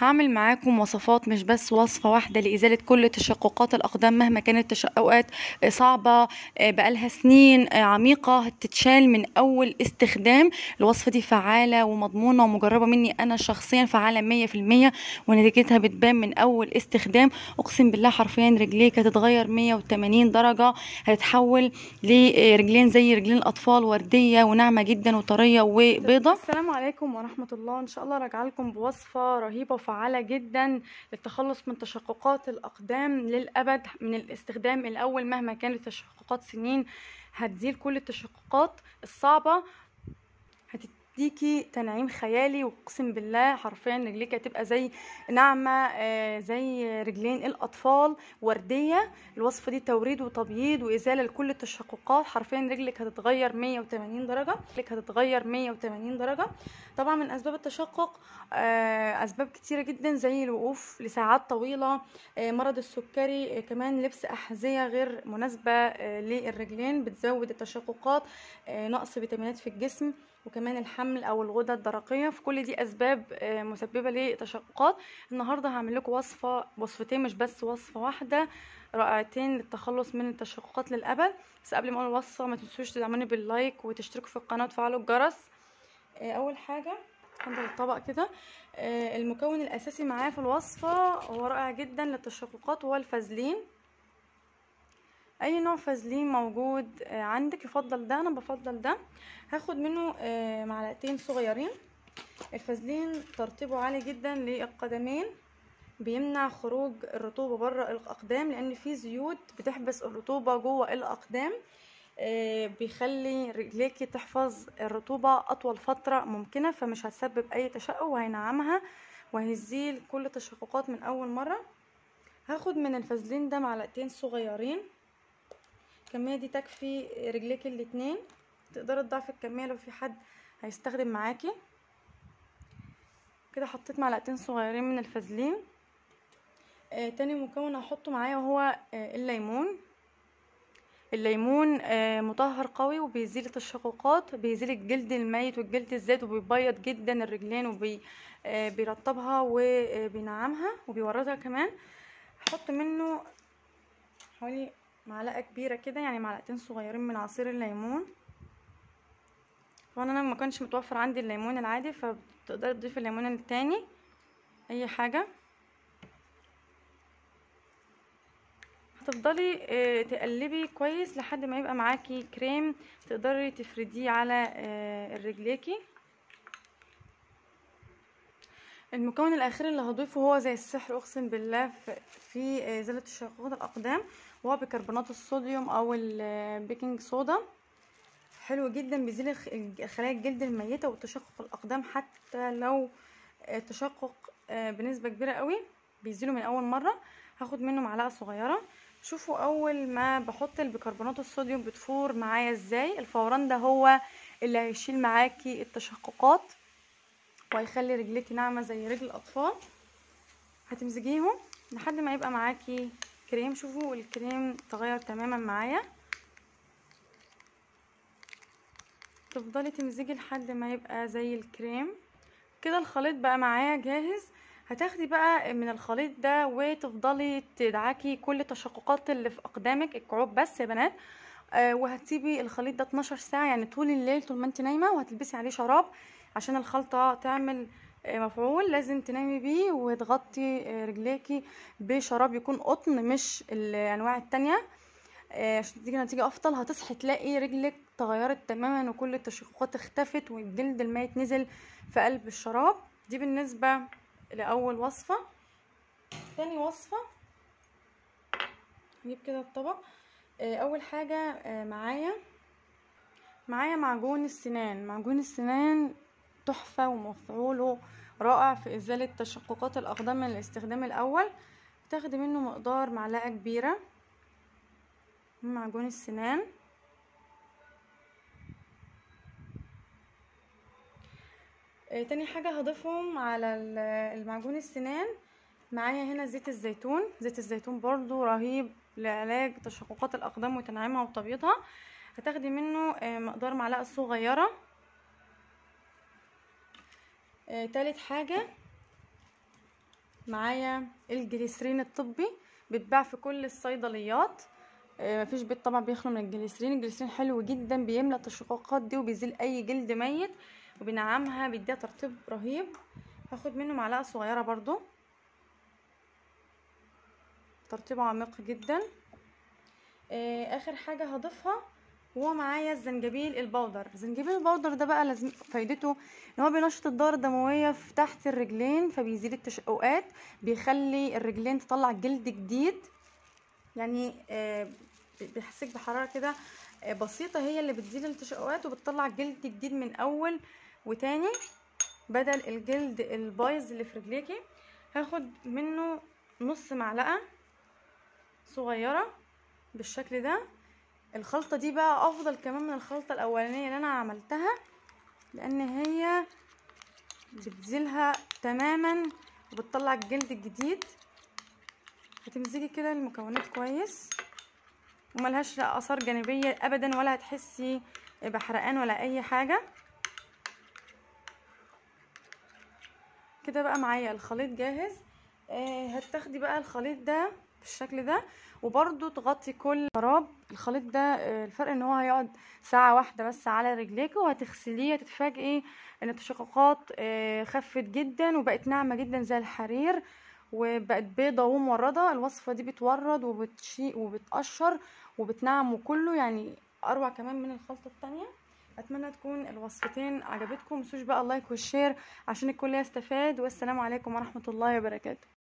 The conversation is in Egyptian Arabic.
هعمل معاكم وصفات مش بس وصفة واحدة لإزالة كل تشققات الأقدام مهما كانت تشققات صعبة بقالها سنين عميقة تتشال من أول استخدام الوصفة دي فعالة ومضمونة ومجربة مني أنا شخصيا فعالة مية في المية ونتيجتها بتبان من أول استخدام أقسم بالله حرفيا رجليك هتتغير مية وتمانين درجة هتتحول لرجلين زي رجلين الأطفال وردية وناعمة جدا وطرية وبيضة السلام عليكم ورحمة الله إن شاء الله راجعة لكم بوصفة رهيبة وفعالة جدا للتخلص من تشققات الأقدام للأبد من الاستخدام الأول مهما كانت التشققات سنين هتزيل كل التشققات الصعبة هتديكي تنعيم خيالي واقسم بالله حرفيا رجليك هتبقى زي ناعمه آه زي رجلين الاطفال ورديه الوصفه دي توريد وتبييض وازاله لكل التشققات حرفيا رجلك هتتغير 180 درجه رجلك هتتغير 180 درجه طبعا من اسباب التشقق آه اسباب كتيره جدا زي الوقوف لساعات طويله آه مرض السكري كمان لبس احذيه غير مناسبه للرجلين بتزود التشققات نقص فيتامينات في الجسم وكمان الحمل او الغدد الدرقيه في كل دي اسباب مسببه لتشققات النهارده هعمل لكم وصفه وصفتين مش بس وصفه واحده رائعتين للتخلص من التشققات للابد بس قبل ما اقول الوصفه ما تنسوش تدعموني باللايك وتشتركوا في القناه وتفعلوا الجرس اول حاجه هنضرب الطبق كده المكون الاساسي معايا في الوصفه هو رائع جدا للتشققات وهو الفازلين اي نوع فازلين موجود عندك يفضل ده انا بفضل ده هاخد منه معلقتين صغيرين الفازلين ترطيبه عالي جدا للقدمين بيمنع خروج الرطوبه بره الاقدام لان في زيوت بتحبس الرطوبه جوه الاقدام بيخلي رجليكي تحفظ الرطوبه اطول فتره ممكنه فمش هتسبب اي تشقق وهينعمها وهيزيل كل التشققات من اول مره هاخد من الفازلين ده معلقتين صغيرين الكميه دي تكفي رجليك الاتنين تقدري تضاعفي الكميه لو في حد هيستخدم معاكي كده حطيت معلقتين صغيرين من الفازلين آه تاني مكون هحطه معايا وهو آه الليمون الليمون آه مطهر قوي وبيزيل التشققات بيزيل الجلد الميت والجلد الزاد وبيبيض جدا الرجلين وبيرطبها وبينعمها وبيوردها كمان هحط منه حوالي معلقه كبيره كده يعني معلقتين صغيرين من عصير الليمون طبعا انا ما كانش متوفر عندي الليمون العادي فتقدري تضيفي الليمون التاني اي حاجه هتفضلي تقلبي كويس لحد ما يبقى معاكي كريم تقدري تفرديه على رجليكي المكون الاخير اللي هضيفه هو زي السحر اقسم بالله في ازاله تشققات الاقدام وهو بيكربونات الصوديوم او البيكنج صودا حلو جدا بيزيل خلايا الجلد الميته وتشقق الاقدام حتى لو تشقق بنسبه كبيره قوي بيزيله من اول مره هاخد منه معلقه صغيره شوفوا اول ما بحط البيكربونات الصوديوم بتفور معايا ازاي الفوران ده هو اللي هيشيل معاكي التشققات وهيخلي رجليكي ناعمه زي رجل الاطفال هتمزجيهم لحد ما يبقى معاكي كريم شوفوا الكريم تغير تماما معايا تفضلي تمزجي لحد ما يبقى زي الكريم كده الخليط بقى معايا جاهز هتاخدي بقى من الخليط ده وتفضلي تدعكي كل التشققات اللي في اقدامك الكعوب بس يا بنات آه وهتسيبي الخليط ده 12 ساعه يعني طول الليل طول ما انت نايمه وهتلبسي عليه شراب عشان الخلطه تعمل مفعول لازم تنامي بيه وتغطي رجليكي بشراب يكون قطن مش الانواع التانية عشان تيجي نتيجة افضل هتصحي تلاقي رجلك تغيرت تماما وكل التشققات اختفت والجلد الميت نزل في قلب الشراب دي بالنسبة لاول وصفة تاني وصفة نجيب كده الطبق اول حاجة معايا معايا معجون السنان معجون السنان تحفة ومفعوله رائع في إزالة تشققات الأقدام من الاستخدام الأول تاخدي منه مقدار معلقة كبيرة من معجون السنان آه تاني حاجة هضيفهم على المعجون السنان معايا هنا زيت الزيتون زيت الزيتون برضو رهيب لعلاج تشققات الأقدام وتنعيمها وتبييضها هتاخدي منه آه مقدار معلقة صغيرة آه تالت حاجة معايا الجليسرين الطبي بيتباع في كل الصيدليات آه، مفيش بيت طبعا بيخلو من الجليسرين الجليسرين حلو جدا بيملى التشققات دي وبيزيل اي جلد ميت وبينعمها بيديها ترطيب رهيب هاخد منه معلقه صغيره برضو ترطيبه عميق جدا آه، اخر حاجه هضيفها وهو معايا الزنجبيل البودر الزنجبيل البودر ده بقى لازم فايدته ان هو بينشط الدورة الدموية في تحت الرجلين فبيزيد التشققات بيخلي الرجلين تطلع جلد جديد يعني آه، بيحسسك بحرارة كده آه، بسيطة هي اللي بتزيد التشققات وبتطلع جلد جديد من اول وتاني بدل الجلد البايظ اللي في رجليكي هاخد منه نص معلقة صغيرة بالشكل ده الخلطة دي بقى افضل كمان من الخلطة الاولانية اللي انا عملتها لان هي بتزيلها تماما وبتطلع الجلد الجديد هتمزجي كده المكونات كويس وملهاش اثار جانبية ابدا ولا هتحسي بحرقان ولا اي حاجة كده بقى معايا الخليط جاهز آه هتاخدي بقى الخليط ده بالشكل ده وبرده تغطي كل شراب الخليط ده آه، الفرق ان هو هيقعد ساعة واحدة بس على رجليك وهتغسليه هتتفاجئي ان التشققات آه، خفت جدا وبقت ناعمة جدا زي الحرير وبقت بيضة وموردة الوصفة دي بتورد وبتشي وبتقشر وبتنعم وكله يعني اروع كمان من الخلطة التانية اتمنى تكون الوصفتين عجبتكم متنسوش بقى اللايك والشير عشان الكل يستفاد والسلام عليكم ورحمة الله وبركاته